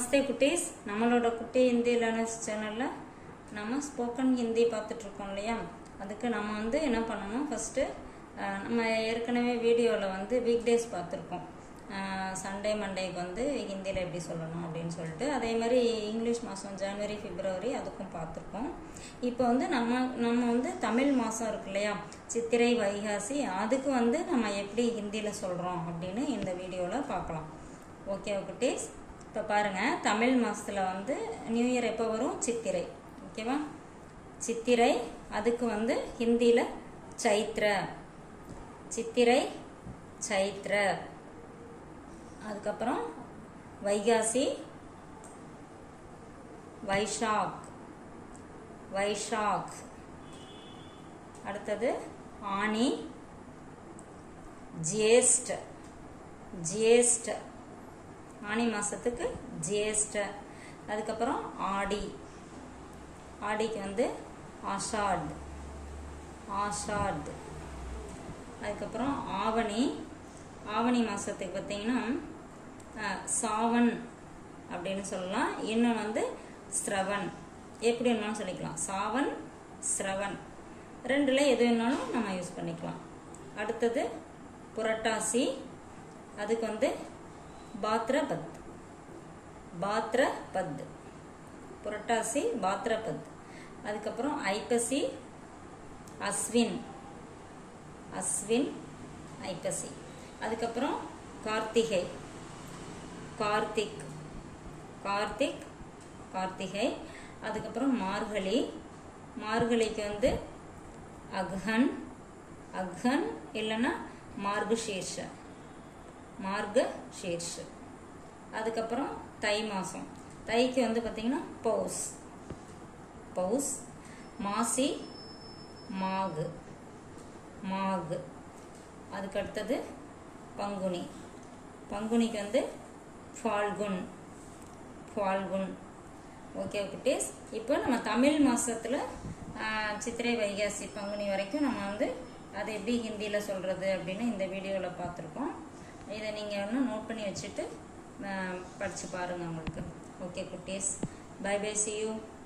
நமஸ்தே குட்டீஸ் நம்மளோட குட்டி ஹிந்தி லேர்னர்ஸ் சேனலில் நம்ம ஸ்போக்கன் ஹிந்தி பார்த்துட்ருக்கோம் இல்லையா அதுக்கு நம்ம வந்து என்ன பண்ணணும் ஃபஸ்ட்டு நம்ம ஏற்கனவே வீடியோவில் வந்து வீக் டேஸ் பார்த்துருக்கோம் சண்டே மண்டேக்கு வந்து ஹிந்தியில் எப்படி சொல்லணும் அப்படின்னு சொல்லிட்டு அதே மாதிரி இங்கிலீஷ் மாதம் ஜனவரி பிப்ரவரி அதுக்கும் பார்த்துருக்கோம் இப்போ வந்து நம்ம நம்ம வந்து தமிழ் மாதம் இருக்கு இல்லையா சித்திரை வைகாசி அதுக்கு வந்து நம்ம எப்படி ஹிந்தியில் சொல்கிறோம் அப்படின்னு இந்த வீடியோவில் பார்க்கலாம் ஓகே குட்டீஸ் இப்போ பாருங்கள் தமிழ் மாதத்தில் வந்து நியூ இயர் எப்போ வரும் சித்திரை ஓகேவா சித்திரை அதுக்கு வந்து ஹிந்தியில் சைத்ர சித்திரை சைத்ர அதுக்கப்புறம் வைகாசி வைஷாக் வைஷாக் அடுத்தது ஆனி ஜேஸ்ட் ஜேஸ்ட் ஆனி மாதத்துக்கு ஜேஸ்ட அதுக்கப்புறம் ஆடி ஆடிக்கு வந்து ஆஷாட் ஆஷாட் அதுக்கப்புறம் ஆவணி ஆவணி மாதத்துக்கு பார்த்தீங்கன்னா சாவன் அப்படின்னு சொல்லலாம் இன்னும் வந்து ஸ்ரவன் எப்படி வேணாலும் சொல்லிக்கலாம் சாவன் ஸ்ரவன் ரெண்டில் எது வேணாலும் நம்ம யூஸ் பண்ணிக்கலாம் அடுத்தது புரட்டாசி அதுக்கு வந்து பாத்ரபத் பாத்ரபத் புரட்டாசி பாத்ரபத் அதுக்கப்புறம் ஐப்பசி அஸ்வின் அஸ்வின் ஐப்பசி அதுக்கப்புறம் கார்த்திகை கார்த்திக் கார்த்திக் கார்த்திகை அதுக்கப்புறம் மார்கழி மார்கழிக்கு வந்து அக்ஹன் அக்ஹன் இல்லைன்னா மார்கசீர்ஷ மார்க ஷீர்ஷ் அதுக்கப்புறம் தை மாதம் தைக்கு வந்து பார்த்திங்கன்னா பௌஸ் பௌஸ் மாசி மாகு மாகு அதுக்கு அடுத்தது பங்குனி பங்குனிக்கு வந்து ஃபால்குன் ஃபால்குன் ஓகே குட்டீஸ் இப்போ நம்ம தமிழ் மாதத்தில் சித்திரை வைகாசி பங்குனி வரைக்கும் நம்ம வந்து அதை எப்படி ஹிந்தியில் சொல்கிறது அப்படின்னு இந்த வீடியோவில் பார்த்துருக்கோம் இதை நீங்கள் இன்னும் நோட் பண்ணி வச்சுட்டு படித்து பாருங்கள் உங்களுக்கு ஓகே குட்டீஸ் பை பை சி யூ